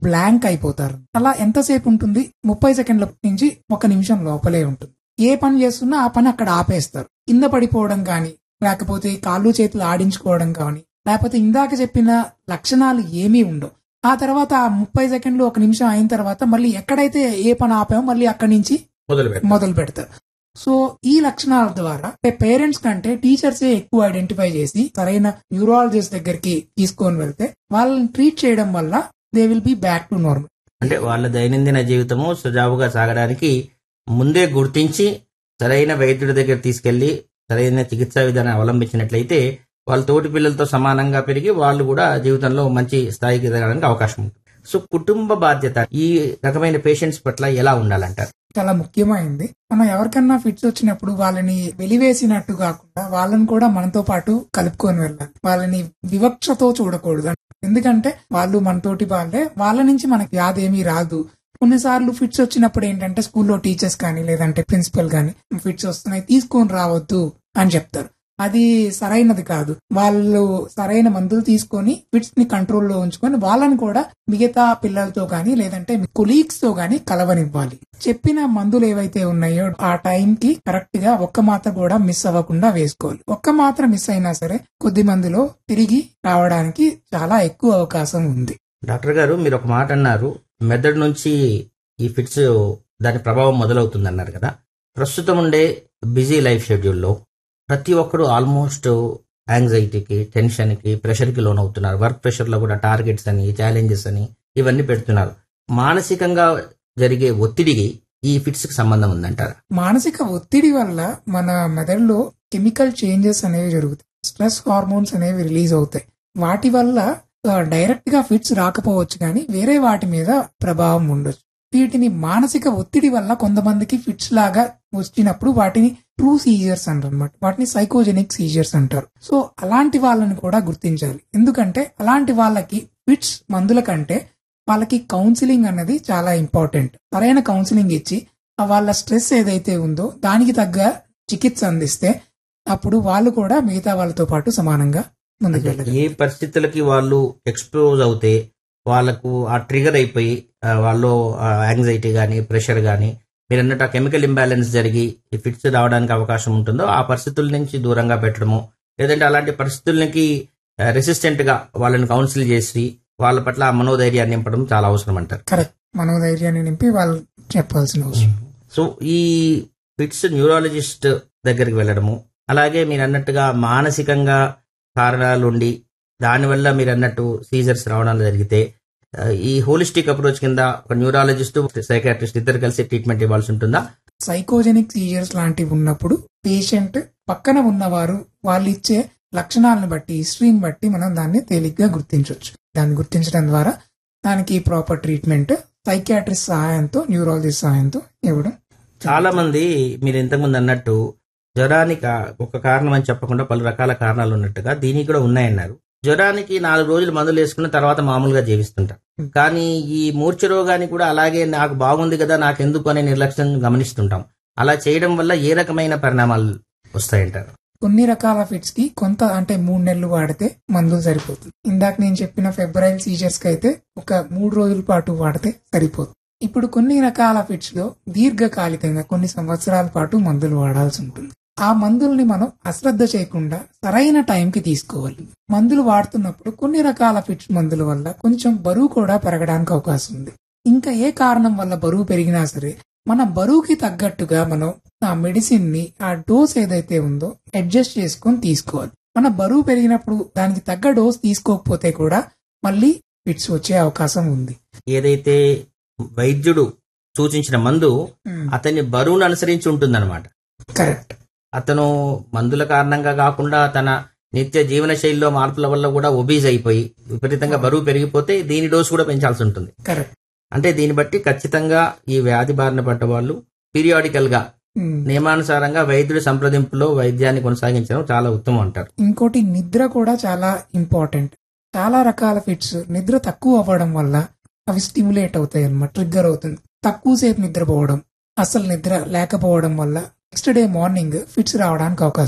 blank అయిపోతారు అలా ఎంతసేపు ఉంటుంది ముప్పై సెకండ్ల నుంచి ఒక నిమిషం లోపలే ఉంటుంది ఏ పని చేస్తున్నా ఆ పని అక్కడ ఆపేస్తారు కింద పడిపోవడం కానీ లేకపోతే కాళ్ళు చేతులు ఆడించుకోవడం కానీ లేకపోతే ఇందాక చెప్పిన లక్షణాలు ఏమీ ఉండవు ఆ తర్వాత ఆ ముప్పై సెకండ్లు ఒక నిమిషం అయిన తర్వాత మళ్ళీ ఎక్కడైతే ఏ పని ఆపామో మళ్ళీ అక్కడి నుంచి మొదలు పెట్టారు మొదలు పెడతారు సో ఈ లక్షణాల ద్వారా పేరెంట్స్ కంటే టీచర్సే ఎక్కువ ఐడెంటిఫై చేసి సరైన న్యూరాలజిస్ట్ దగ్గరికి తీసుకొని వెళ్తే వాళ్ళని ట్రీట్ చేయడం వల్ల they will be back to normal అంటే వాళ్ళ దైనందిన జీవితము సుజావుగా సాగడానికి ముందే గుర్తించి సరైన వైద్యుడి దగ్గర తీసుకెళ్లి సరైన చికిత్సా విధానం అవలంబించినట్లయితే వాళ్ళ తోటి పిల్లలతో సమానంగా పెరిగి వాళ్ళు కూడా జీవితంలో మంచి స్థాయికి ఎదగడానికి అవకాశం ఉంటుంది సో కుటుంబ బాధ్యత ఈ రకమైన పేషెంట్స్ పట్ల ఎలా ఉండాలంటారు చాలా ముఖ్యమైనది మనం ఎవరికన్నా ఫిట్స్ వచ్చినప్పుడు వాళ్ళని వెలివేసినట్టు కాకుండా వాళ్ళని కూడా మనతో పాటు కలుపుకొని వెళ్ళాలి వాళ్ళని వివక్షతో చూడకూడదు ఎందుకంటే వాళ్ళు మనతోటి వాళ్ళే వాళ్ళ నుంచి మనకి వ్యాధి ఏమీ రాదు కొన్నిసార్లు ఫిట్స్ వచ్చినప్పుడు ఏంటంటే స్కూల్లో టీచర్స్ కానీ లేదంటే ప్రిన్సిపల్ కానీ ఫిట్స్ వస్తున్నాయి తీసుకొని రావద్దు అని చెప్తారు అది సరైనది కాదు వాళ్ళు సరైన మందులు తీసుకొని ఫిట్స్ ని కంట్రోల్లో ఉంచుకొని వాళ్ళని కూడా మిగతా పిల్లలతో కానీ లేదంటే కొలీగ్స్ తో కానీ కలవనివ్వాలి చెప్పిన మందులు ఏవైతే ఉన్నాయో ఆ టైం కి కరెక్ట్ గా ఒక్క మాత్ర కూడా మిస్ అవ్వకుండా వేసుకోవాలి ఒక్క మాత్ర మిస్ అయినా సరే కొద్ది మందిలో తిరిగి రావడానికి చాలా ఎక్కువ అవకాశం ఉంది డాక్టర్ గారు మీరు ఒక మాట అన్నారు మెదడు నుంచి ఈ ఫిట్స్ దాని ప్రభావం మొదలవుతుంది అన్నారు కదా ప్రస్తుతం ఉండే బిజీ లైఫ్ షెడ్యూల్లో ప్రతి ఒక్కరు ఆల్మోస్ట్ యాంగ్జైటీకి టెన్షన్కి ప్రెషర్కి లోనవుతున్నారు వర్క్ ప్రెషర్లో కూడా టార్గెట్స్ అని ఛాలెంజెస్ అని ఇవన్నీ పెడుతున్నారు మానసికంగా జరిగే ఒత్తిడికి ఈ ఫిట్స్ కి సంబంధం ఉందంటారా మానసిక ఒత్తిడి వల్ల మన మెదడులో కెమికల్ చేంజెస్ అనేవి జరుగుతాయి స్ట్రెస్ హార్మోన్స్ అనేవి రిలీజ్ అవుతాయి వాటి వల్ల డైరెక్ట్ గా ఫిట్స్ రాకపోవచ్చు కానీ వేరే వాటి మీద ప్రభావం ఉండొచ్చు వీటిని మానసిక ఒత్తిడి వల్ల కొంతమందికి ఫిట్స్ లాగా వచ్చినప్పుడు వాటిని ట్రూ సీజర్స్ అంటారు అనమాట వాటిని సైకోజెనిక్ సీజర్స్ అంటారు సో అలాంటి వాళ్ళని కూడా గుర్తించాలి ఎందుకంటే అలాంటి వాళ్ళకి ఫిట్స్ మందుల కంటే వాళ్ళకి కౌన్సిలింగ్ అన్నది చాలా ఇంపార్టెంట్ సరైన కౌన్సిలింగ్ ఇచ్చి ఆ వాళ్ళ స్ట్రెస్ ఏదైతే ఉందో దానికి తగ్గ చికిత్స అందిస్తే అప్పుడు వాళ్ళు కూడా మిగతా వాళ్ళతో పాటు సమానంగా ముందుకు వెళ్ళగలరు ఏ పరిస్థితులకి వాళ్ళు ఎక్స్పోజ్ అవుతే వాళ్ళకు ఆ ట్రిగర్ అయిపోయి ఆ, వాళ్ళు యాంగ్జైటీ కానీ ప్రెషర్ కానీ మీరు అన్నట్టు ఆ కెమికల్ ఇంబ్యాలెన్స్ జరిగి ఈ ఫిట్స్ రావడానికి అవకాశం ఉంటుందో ఆ పరిస్థితుల నుంచి దూరంగా పెట్టడము లేదంటే అలాంటి పరిస్థితులకి రెసిస్టెంట్ గా వాళ్ళని కౌన్సిల్ చేసి వాళ్ళ పట్ల ఆ మనోధైర్యాన్ని నింపడం చాలా అవసరం అంటారు కరెక్ట్ మనోధైర్యాన్ని నింపి వాళ్ళు చెప్పాల్సిన అవసరం సో ఈ ఫిట్స్ న్యూరాలజిస్ట్ దగ్గరికి వెళ్ళడము అలాగే మీరు అన్నట్టుగా మానసికంగా కారణాలు ఉండి దానివల్ల మీరు అన్నట్టు సీజర్స్ రావడం జరిగితే ఆ, ఈ హోలిస్టిక్ అప్రోచ్ కింద ఒక న్యూరాలజిస్ట్ సైకాట్రిస్ట్ ఇద్దరు కలిసి ట్రీట్మెంట్ ఇవ్వాల్సి ఉంటుందా సైకోజెనిక్ సీజర్స్ లాంటివి ఉన్నప్పుడు పేషెంట్ పక్కన ఉన్నవారు వాళ్ళు ఇచ్చే లక్షణాలను బట్టి హిస్టరీని బట్టి మనం దాన్ని తేలిగ్గా గుర్తించవచ్చు దాన్ని గుర్తించడం ద్వారా దానికి ప్రాపర్ ట్రీట్మెంట్ సైకియాట్రిస్ట్ సహాయంతో న్యూరాలజిస్ట్ సహాయంతో ఇవ్వడం చాలా మంది మీరు ఇంతకుముందు అన్నట్టు జ్వరానికి ఆ ఒక కారణం అని చెప్పకుండా పలు రకాల కారణాలు ఉన్నట్టుగా దీనికి కూడా ఉన్నాయన్నారు జ్వరానికి నాలుగు రోజులు మందులు వేసుకున్న తర్వాత మామూలుగా జీవిస్తుంటారు కానీ ఈ మూర్ఛ రోగానికి కూడా అలాగే నాకు బాగుంది కదా నాకెందుకు అనే నిర్లక్ష్యం గమనిస్తుంటాం అలా చేయడం వల్ల ఏ రకమైన పరిణామాలు వస్తాయంటారు కొన్ని రకాల ఫిట్స్ కి కొంత అంటే మూడు నెలలు వాడితే మందులు సరిపోతుంది ఇందాక నేను చెప్పిన ఫెబ్రైల్ సీజర్స్ కి అయితే ఒక మూడు రోజుల పాటు వాడితే సరిపోతుంది ఇప్పుడు కొన్ని రకాల ఫిట్స్ లో దీర్ఘకాలికంగా కొన్ని సంవత్సరాల పాటు మందులు వాడాల్సి ఉంటుంది ఆ మందుల్ని మనం అశ్రద్ధ చేయకుండా సరైన టైంకి తీసుకోవాలి మందులు వాడుతున్నప్పుడు కొన్ని రకాల ఫిట్స్ మందుల వల్ల కొంచెం బరువు కూడా పెరగడానికి అవకాశం ఉంది ఇంకా ఏ కారణం వల్ల బరువు పెరిగినా సరే మన బరువుకి తగ్గట్టుగా మనం ఆ మెడిసిన్ ని ఆ డోస్ ఏదైతే ఉందో అడ్జస్ట్ చేసుకొని తీసుకోవాలి మన బరువు పెరిగినప్పుడు దానికి తగ్గ డోస్ తీసుకోకపోతే కూడా మళ్ళీ ఫిట్స్ వచ్చే అవకాశం ఉంది ఏదైతే వైద్యుడు సూచించిన మందు అతని బరువును అనుసరించి ఉంటుందన్నమాట కరెక్ట్ అతను మందుల కారణంగా కాకుండా తన నిత్య జీవన శైలిలో మార్పుల వల్ల కూడా ఒబీజ్ అయిపోయి విపరీతంగా బరువు పెరిగిపోతే దీని డోసు కూడా పెంచాల్సి ఉంటుంది కరెక్ట్ అంటే దీన్ని బట్టి ఖచ్చితంగా ఈ వ్యాధి బారిన పడ్డ వాళ్ళు పీరియాడికల్ గా నియమానుసారంగా వైద్యుడి సంప్రదింపులో వైద్యాన్ని కొనసాగించడం చాలా ఉత్తమం అంటారు ఇంకోటి నిద్ర కూడా చాలా ఇంపార్టెంట్ చాలా రకాల ఫిట్స్ నిద్ర తక్కువ అవ్వడం వల్ల అవి స్టిమ్యులేట్ అవుతాయి అన్నమాట ట్రిగ్గర్ అవుతుంది తక్కువ సేపు నిద్రపోవడం అసలు నిద్ర లేకపోవడం వల్ల నెక్స్ట్ డే మార్నింగ్ ఫిట్స్ రావడానికి అవకాశం ఉంది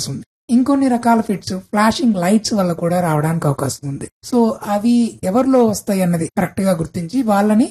ఇంకొన్ని రకాల ఫిట్స్ ఫ్లాషింగ్ లైట్స్ వల్ల కూడా రావడానికి అవకాశం ఉంది సో అవి ఎవరిలో వస్తాయి అన్నది కరెక్ట్ గా గుర్తించి వాళ్ళని